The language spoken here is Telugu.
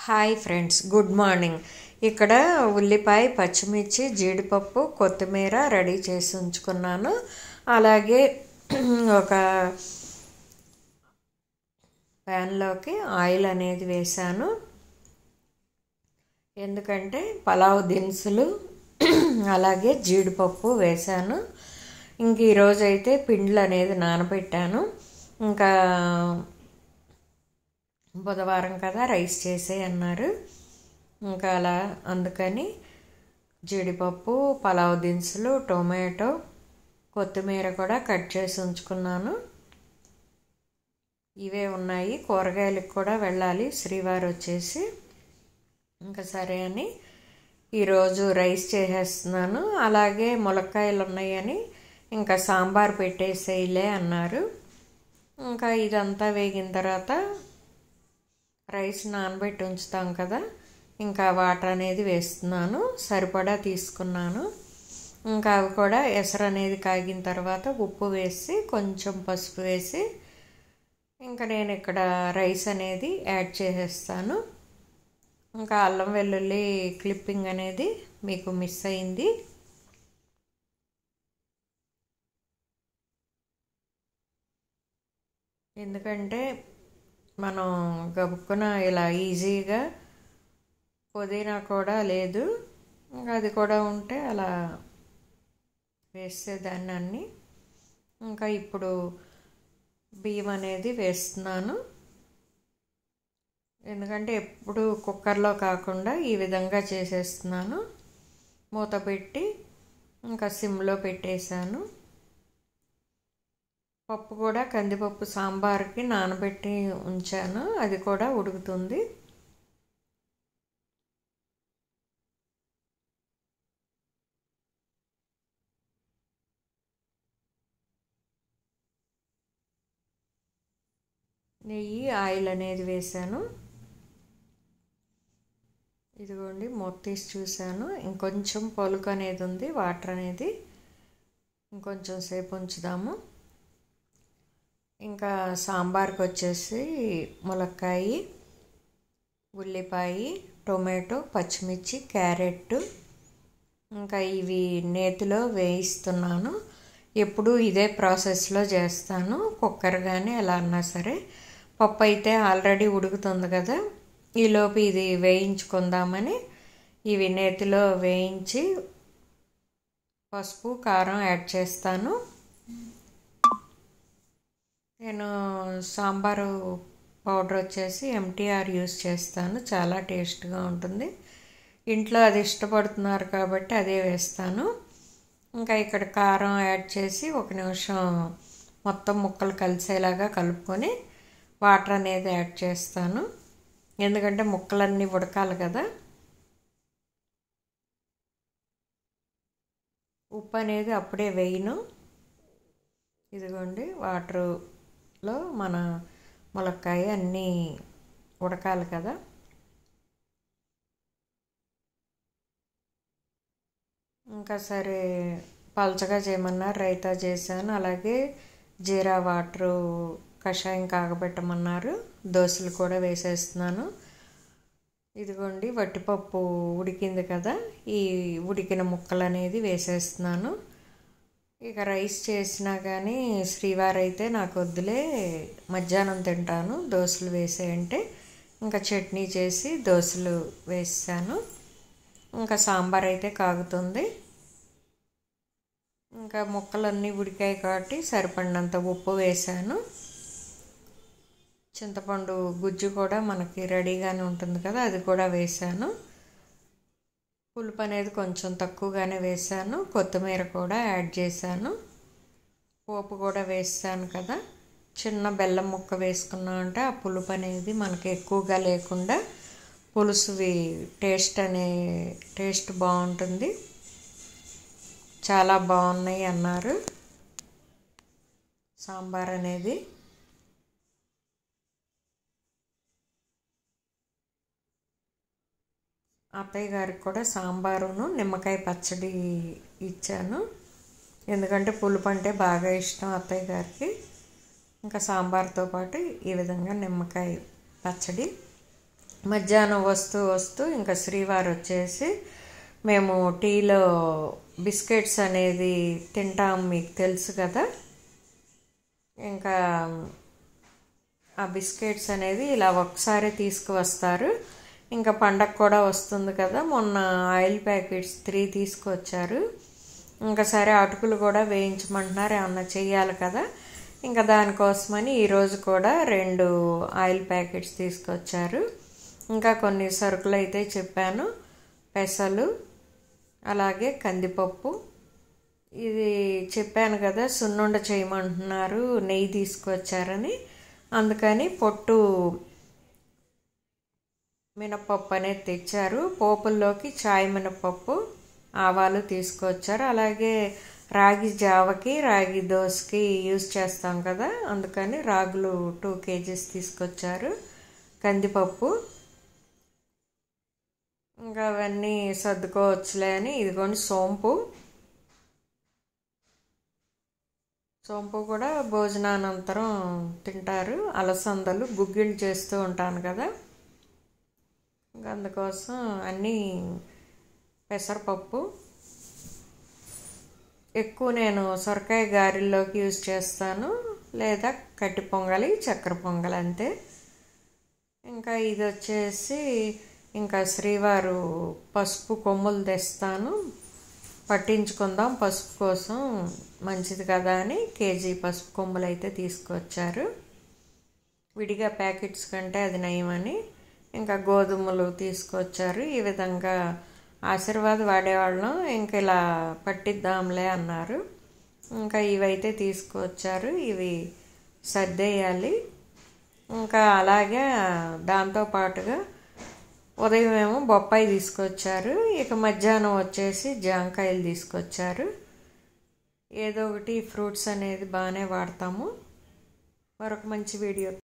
హాయ్ ఫ్రెండ్స్ గుడ్ మార్నింగ్ ఇక్కడ ఉల్లిపాయ పచ్చిమిర్చి జీడిపప్పు కొత్తిమీర రెడీ చేసి ఉంచుకున్నాను అలాగే ఒక ప్యాన్లోకి ఆయిల్ అనేది వేశాను ఎందుకంటే పలావ్ దినుసులు అలాగే జీడిపప్పు వేశాను ఇంక ఈరోజు అయితే పిండ్లు అనేది నానబెట్టాను ఇంకా బుధవారం కదా రైస్ చేసే అన్నారు ఇంకా అలా అందుకని జీడిపప్పు పలావ్ దినుసులు టొమాటో కొత్తిమీర కూడా కట్ చేసి ఉంచుకున్నాను ఇవే ఉన్నాయి కూరగాయలకు కూడా వెళ్ళాలి శ్రీవారు వచ్చేసి ఇంకా సరే అని ఈరోజు రైస్ చేసేస్తున్నాను అలాగే ములక్కాయలు ఉన్నాయని ఇంకా సాంబార్ పెట్టేసేయలే అన్నారు ఇంకా ఇదంతా వేగిన తర్వాత రైస్ నానబెట్టి ఉంచుతాం కదా ఇంకా వాటర్ అనేది వేస్తున్నాను సరిపడా తీసుకున్నాను ఇంకా అవి కూడా ఎసరు అనేది కాగిన తర్వాత ఉప్పు వేసి కొంచెం పసుపు వేసి ఇంకా నేను ఇక్కడ రైస్ అనేది యాడ్ చేసేస్తాను ఇంకా అల్లం వెల్లుల్లి క్లిప్పింగ్ అనేది మీకు మిస్ అయింది ఎందుకంటే మనం గబుక్కున ఇలా ఈజీగా పుదీనా కూడా లేదు ఇంకా అది కూడా ఉంటే అలా వేసేదాన్ని అన్నీ ఇంకా ఇప్పుడు బియ్యం అనేది వేస్తున్నాను ఎందుకంటే ఎప్పుడు కుక్కర్లో కాకుండా ఈ విధంగా చేసేస్తున్నాను మూత పెట్టి ఇంకా సిమ్లో పెట్టేశాను పప్పు కూడా కందిపప్పు సాంబార్కి నానబెట్టి ఉంచాను అది కూడా ఉడుకుతుంది నెయ్యి ఆయిల్ అనేది వేసాను ఇదిగోండి మూత తీసి చూశాను ఇంకొంచెం పొలుకు అనేది ఉంది వాటర్ అనేది ఇంకొంచెం సేపు ఉంచుదాము ఇంకా సాంబార్కి వచ్చేసి ములక్కాయ ఉల్లిపాయ టొమాటో పచ్చిమిర్చి క్యారెట్ ఇంకా ఇవి నేతిలో వేయిస్తున్నాను ఎప్పుడు ఇదే ప్రాసెస్లో చేస్తాను కుక్కర్ కానీ ఎలా అన్నా సరే పప్పు అయితే ఆల్రెడీ ఉడుకుతుంది కదా ఈలోపు ఇది వేయించుకుందామని ఇవి నేతిలో వేయించి పసుపు కారం యాడ్ చేస్తాను నేను సాంబారు పౌడర్ వచ్చేసి ఎంటీఆర్ యూస్ చేస్తాను చాలా టేస్ట్గా ఉంటుంది ఇంట్లో అది ఇష్టపడుతున్నారు కాబట్టి అదే వేస్తాను ఇంకా ఇక్కడ కారం యాడ్ చేసి ఒక నిమిషం మొత్తం ముక్కలు కలిసేలాగా కలుపుకొని వాటర్ అనేది యాడ్ చేస్తాను ఎందుకంటే ముక్కలన్నీ ఉడకాలి కదా ఉప్పు అనేది అప్పుడే వేయను ఇదిగోండి వాటర్లో మన ములక్కాయ అన్నీ ఉడకాలి కదా ఇంకా సరే పల్చగా చేయమన్నారు రైతా చేశాను అలాగే జీరా వాటరు కషాయం కాగబెట్టమన్నారు దోశలు కూడా వేసేస్తున్నాను ఇదిగోండి వట్టిపప్పు ఉడికింది కదా ఈ ఉడికిన ముక్కలు అనేది వేసేస్తున్నాను ఇక రైస్ చేసినా కానీ శ్రీవారు అయితే నాకు వద్దులే మధ్యాహ్నం తింటాను దోశలు వేసేయంటే ఇంకా చట్నీ చేసి దోశలు వేసాను ఇంకా సాంబార్ అయితే కాగుతుంది ఇంకా ముక్కలన్నీ ఉడికాయి కాబట్టి సరిపడినంత ఉప్పు వేసాను చింతపండు గుజ్జు కూడా మనకి రెడీగానే ఉంటుంది కదా అది కూడా వేసాను పులుపు అనేది కొంచెం తక్కువగానే వేసాను కొత్తిమీర కూడా యాడ్ చేశాను పోపు కూడా వేసాను కదా చిన్న బెల్లం ముక్క వేసుకున్నాం అంటే ఆ పులుపు అనేది మనకి ఎక్కువగా లేకుండా పులుసువి టేస్ట్ అనే టేస్ట్ బాగుంటుంది చాలా బాగున్నాయి అన్నారు సాంబార్ అనేది అత్తయ్య గారికి కూడా సాంబారును నిమ్మకాయ పచ్చడి ఇచ్చాను ఎందుకంటే పులుపు అంటే బాగా ఇష్టం అత్తయ్య గారికి ఇంకా సాంబార్తో పాటు ఈ విధంగా నిమ్మకాయ పచ్చడి మధ్యాహ్నం వస్తూ వస్తూ ఇంకా శ్రీవారు వచ్చేసి మేము టీలో బిస్కెట్స్ అనేది తింటాం మీకు తెలుసు కదా ఇంకా ఆ బిస్కెట్స్ అనేది ఇలా ఒకసారి తీసుకువస్తారు ఇంకా పండగ కూడా వస్తుంది కదా మొన్న ఆయిల్ ప్యాకెట్స్ త్రీ తీసుకొచ్చారు ఇంకా సరే అటుకులు కూడా వేయించమంటున్నారు ఏమన్నా చెయ్యాలి కదా ఇంకా దానికోసమని ఈరోజు కూడా రెండు ఆయిల్ ప్యాకెట్స్ తీసుకొచ్చారు ఇంకా కొన్ని సరుకులు అయితే చెప్పాను పెసలు అలాగే కందిపప్పు ఇది చెప్పాను కదా సున్నుండ చేయమంటున్నారు నెయ్యి తీసుకొచ్చారని అందుకని పొట్టు మినపప్పు అనేది తెచ్చారు పోపుల్లోకి చాయ్ మినపప్పు ఆవాలు తీసుకొచ్చారు అలాగే రాగి జావకి రాగి దోశకి యూజ్ చేస్తాం కదా అందుకని రాగులు టూ కేజీస్ తీసుకొచ్చారు కందిపప్పు ఇంకా అవన్నీ సర్దుకోవచ్చులే అని ఇదిగోండి సోంపు సోంపు కూడా భోజనానంతరం తింటారు అలసందలు గుగ్గిళ్ళు చేస్తూ ఉంటాను కదా ఇంకా అందుకోసం అన్నీ పెసరపప్పు ఎక్కువ నేను సొరకాయ గారెల్లోకి యూజ్ చేస్తాను లేదా కట్టి పొంగలి చక్కెర పొంగలి అంతే ఇంకా ఇది వచ్చేసి ఇంకా శ్రీవారు పసుపు కొమ్ములు తెస్తాను పట్టించుకుందాం పసుపు కోసం మంచిది కదా అని కేజీ పసుపు కొమ్ములు అయితే తీసుకొచ్చారు విడిగా ప్యాకెట్స్ కంటే అది నయమని ఇంకా గోధుమలు తీసుకొచ్చారు ఈ విధంగా ఆశీర్వాద్ వాడేవాళ్ళం ఇంక ఇలా పట్టిద్దాంలే అన్నారు ఇంకా ఇవైతే తీసుకొచ్చారు ఇవి సర్దేయాలి ఇంకా అలాగే దాంతో పాటుగా ఉదయం ఏమో బొప్పాయి తీసుకొచ్చారు ఇక మధ్యాహ్నం వచ్చేసి జాంకాయలు తీసుకొచ్చారు ఏదో ఒకటి ఫ్రూట్స్ అనేది బాగానే వాడతాము మరొక మంచి వీడియో